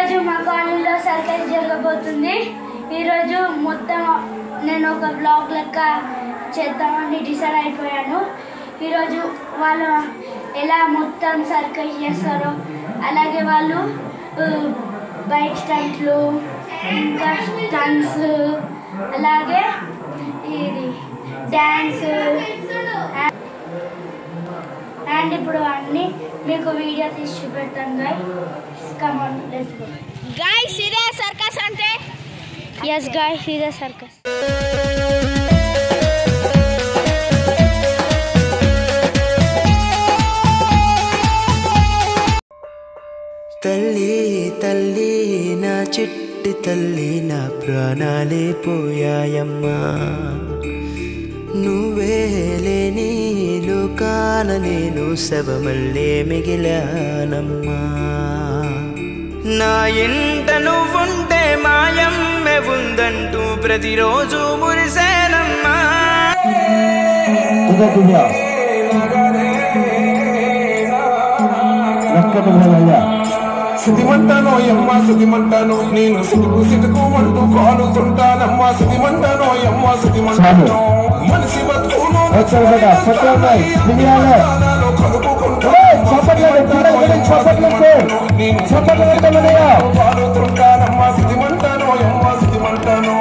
ఈరోజు మా కాలనీలో సర్కస్ జరగబోతుంది ఈరోజు మొత్తం నేను ఒక బ్లాగ్ లెక్క చేద్దామని డిసైడ్ అయిపోయాను ఈరోజు వాళ్ళు ఎలా మొత్తం సర్కస్ చేస్తారో అలాగే వాళ్ళు ఆ, బైక్ స్టంట్లు ఇంకా స్టంట్స్ అలాగే ఇది డ్యాన్స్ అండ్ ఇప్పుడు అన్నీ మీకు వీడియో తీసి చూపెడతాను guy come on let's go guys ఇదే సర్కస్ అంటే ఎస్ గాయ్ ఇదే సర్కస్ తల్లి తల్లి నా చిట్టి తల్లి నా ప్రాణాలే పోయాయమ్మా నువ్వే లేని లోకాన నేను శవమల్లే మిగిలానమ్మా నా ఇంట నువ్వుంటే మాయమ్మె ఉందంటూ ప్రతిరోజు మురిసేనమ్మా तुझा तुझ्या లెక్క తుమ్మెలయ్యా సిదిమంటానో ఎమ్మ సిదిమంటాను నేను సిటుకు సిటుకు అంటూ కాలుతుంటానమ్మా సిదిమంటానో ఎమ్మ సిదిమంటాను మనిషి బతుకును వచ్చారు కదా సత్యన్నాయ్ దివ్యాలే కలుపుకుంటూ చప్పట్లు పిల్లలు చప్పట్లు నేను చప్పట్లు పెడతామయ్యా కాలుతుంటానమ్మా సిదిమంటానో ఎమ్మ సిదిమంటాను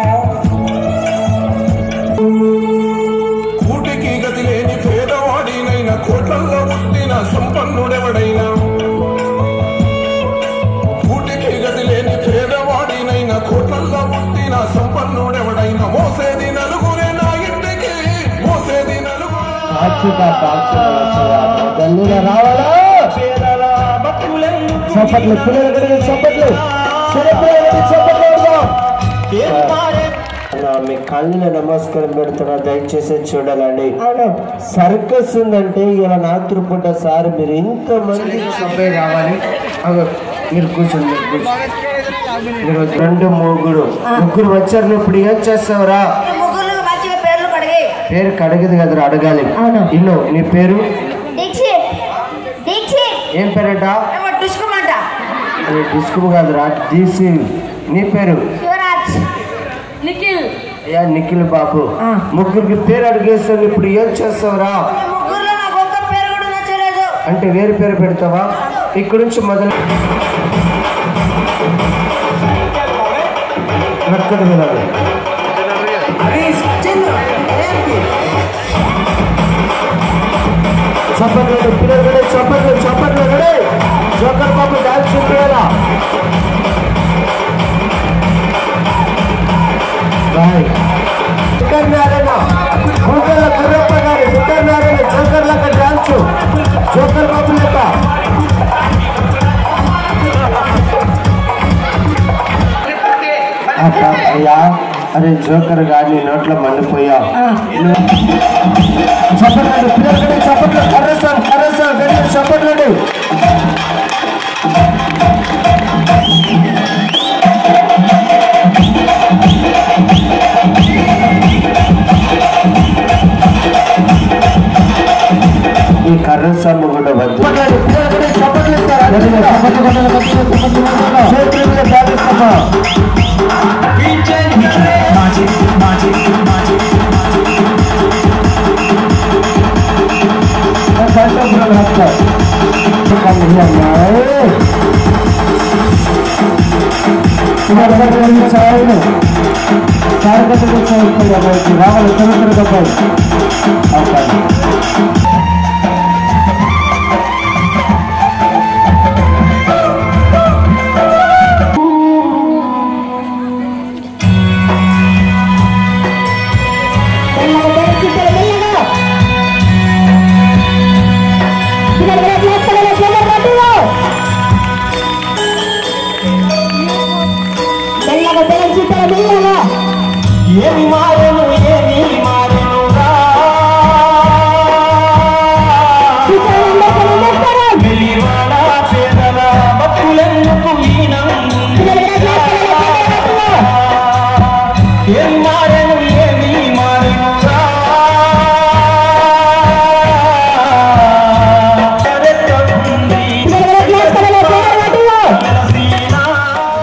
కూటికి గతి లేని పేదవాడినైనా కోట్లల్లో పుట్టిన సంపన్నుడెవడైనా కూటికి గతి లేని పేదవాడినైనా కోట్లల్లో పుట్టిన సంపన్నుడెవడైనా మోసేది నలుగురే నా ఇంటికి మోసేది నలుగురే సాక్షిగా గల్లీలో రావాలా చప్పట్లు పిల్లలు కడిగి చప్పట్లు చిన్నపిల్లలకి చప్పట్లు కొడదాం. అన్నా, మీ కళ్ళలో నమస్కారం పెడుతున్నా దయచేసి చూడాలండి సర్కస్ ఉందంటే ఇలా నాతృపుట్ట సార్ మీరు ఇంతమంది సభ్య రావాలి అగో, మీరు కూర్చోండి మీరు కూర్చోండి మీరు రెండు ముగ్గురు ముగ్గురు వచ్చారు ఇప్పుడు ఏం చేస్తావురా ముగ్గురు మంచిగా పేర్లు కడిగి పేరు కడగదు కదరా అడగాలి ఇల్లు నీ పేరు దీక్షిత్ దీక్షిత్ ఏం పేరట ఏమో డుసుకోమంట అది డిస్కు కాదురా డీసీ నీ పేరు శివరాజ్ నిఖిల్ అయ్యా నిఖిల్ బాబు ముగ్గురికి పేరు అడిగేస్తాను ఇప్పుడు ఏం చేస్తావురా ఈ ముగ్గురులో నాకు ఒక్క పేరు కూడా నచ్చలేదు అంటే వేరే పేరు పెడతావా ఇక్కడి నుంచి మొదలు రక్కడి వెళ్ళాలి చప్పట్లు పిల్లలు కూడా చప్పట్లు చప్పట్లు రెడీ జోకర్ బాబు డాన్స్ చూపించాలా బాయ్ శంకర్ నారాయణ గూగల్ గుర్రప్ప గారి శంకర్ నారాయణ జోకర్ లెక్క డాన్స్ జోకర్ బాబు లెక్క అబ్బా, అయ్యా అరే జోకర్ గారి నోట్లో మండిపోయా చప్పట్లు పిల్లలు చప్పట్లు కర్రసాం కర్రసాం గట్టి చప్పట్లు ఈ కర్ర సమ్ము కూడా వద్దు చేతుల మీద పాటిస్తామా కంటెంపరీ హక్కు చావును కార్యకర్తలు చావు రావాలి తొమ్మిది డెబ్బై అవకాశం ఏమి మారెను ఏమి మారెను రా వెలివాడ పేదల బతులెందుకు ఏమి మారెను ఏమి మారెను రా ఎరెత్తుంది వెలసిన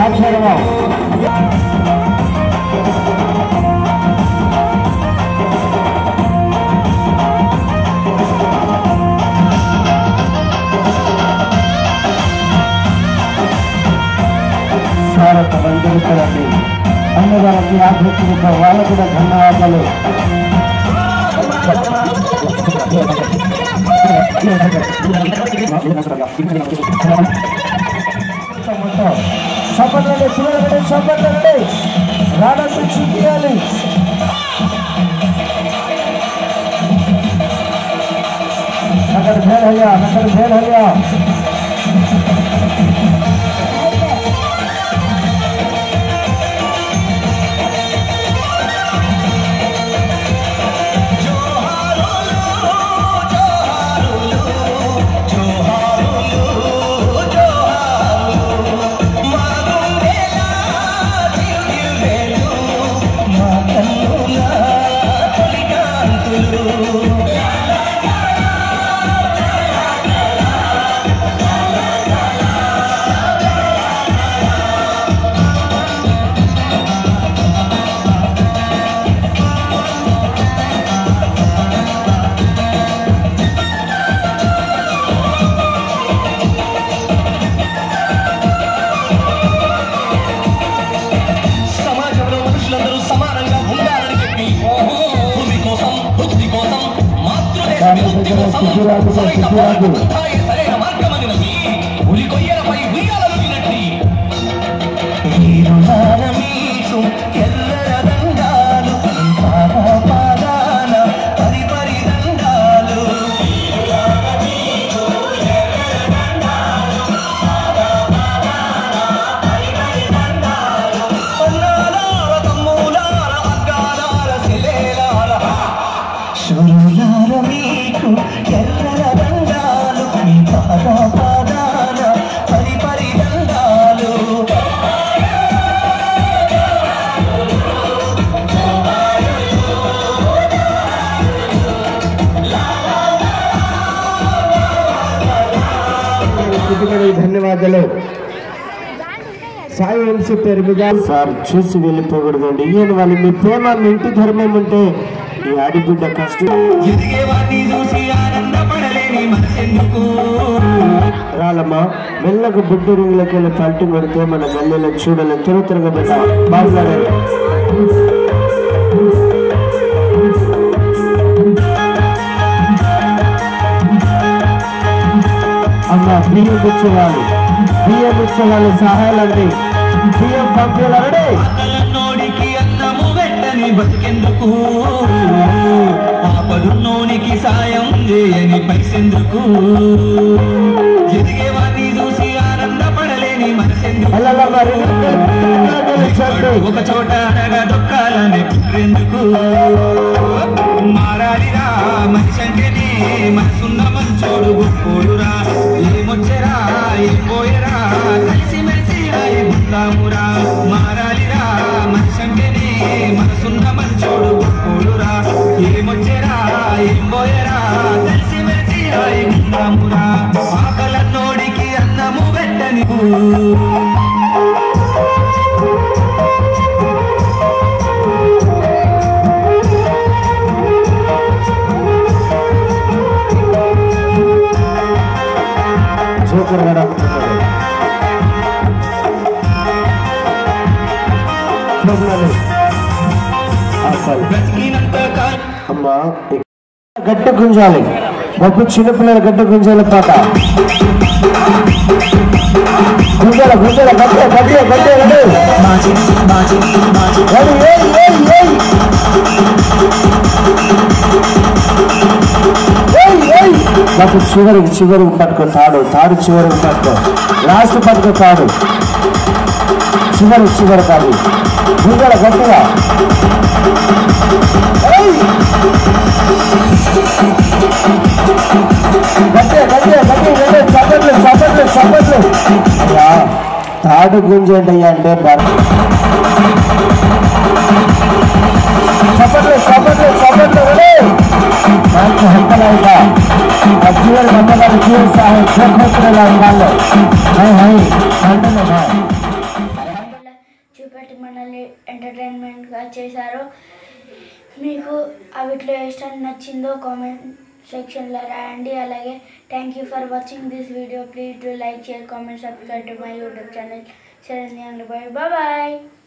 ద్రాక్షరమం భారత బంధువులండి అన్నగారికి ఆధ్యాత్మిక వాళ్ళకు కూడా ధన్యవాదాలు చప్పట్లండి పిల్లలండి చప్పట్లండి రానంటే చూపించాలి నగర భేదయ్యా నగర భేదయ్యా సమాజంలో మనుషులందరూ సమానంగా ఉండాలని చెప్పి భూమి కోసం భక్తి కోసం మాతృదేశ విముక్తి కోసం సరైన పోరాటం వృద్ధాయే సరైన మార్గమని నమ్మి ఉరి కొయ్యలపై ఉయ్యాలను వినట్టి వీరులార మీకు ఎల్లర దండాలు పాద పాదాన పరి పరి దండాలు అన్నాలార తమ్ములార అగ్గాలార శిలేలార శూరులార మీకు ఎర్రల దండాలు మీ పాద పాదాన పరి పరి దండాలు ఇటుకడి ధన్యవాదాలు సాయి వంశీ పేరు మీద సార్ చూసి వెళ్ళిపోకూడదండి ఈయన వాళ్ళు మీ ప్రేమ మీ ఇంటి ధర్మం ఉంటే ఈ ఆడిబిడ్డ కష్టం ఎదిగేవాడిని చూసి ఆనందపడలేని మనసెందుకు రాలమ్మా మెల్లగా బుడ్డు రింగులకి వెళ్ళి పల్టు కొడితే మన గల్లెలో చూడలే త్వర త్వరగా పెట్ట మాట్లాడారు అమ్మ బియ్యం ఇచ్చేవాళ్ళు బియ్యం ఇచ్చేవాళ్ళు సహాయాలండి బియ్యం పంపించాలండి నోడికి అన్నము వెంటని బతికెందుకు ఆపదున్నోనికి సాయం చేయని పైసెందుకు ఎదిగేవాడిని చూసి ఆనందపడలేని మనసెందుకు అలా మరి గెలిచండి ఒక చోట అనగా దొక్కాలని పుట్రెందుకు మారాలిరా మనిషి అంటేనే మనసున్న మంచోడు గొప్పోడురా ఏమొచ్చరా ఏం పోయరా కలిసి మెలిసి రాయి ఉందామురా మారాలిరా మనిషి అంటేనే మనసున్న మంచోడు గొప్పోడురా ఏమొచ్చరా ఏం పోయరా కలిసి మెలిసి రాయి ఉందామురా ఆకలన్నోడికి అన్నము పెట్టని జోకర్ గడ బ్రతికినంత కాలం అమ్మా గట్ట గుంజాలి గొప్ప చిన్నపిల్లల గట్ట గుంజాలి పాట గుంజాల గుంజాల గట్టే గట్టే గట్టే గట్టే ఏయ్, ఏయ్, ఏయ్, ఏయ్. ఏయ్, ఏయ్. నాకు చివరికి చివరికి పట్టుకో తాడు తాడు చివరికి పట్టుకో లాస్ట్ పట్టుకో తాడు చివరి చివరి కాదు గుంజాల గట్టిగా ఏయ్. గట్టే గట్టే గట్టే గట్టే చప్పట్లు చప్పట్లు చప్పట్లు అయ్యా తాడు గుంజండి అంటే బర్ చప్పట్లు చప్పట్లు చప్పట్లు రెడీ మంచి హెక్కలైగా ఆ జీవన నమ్మకాలు జీవ సాహెబ్ చేపట్టుల వాళ్ళు హై హై అంటే చేశారో మీకు అవిట్లో ఇష్టం నచ్చిందో కామెంట్ సెక్షన్లో రాయండి అలాగే thank you for watching this video please do like share comment subscribe to my YouTube channel Sharan bye bye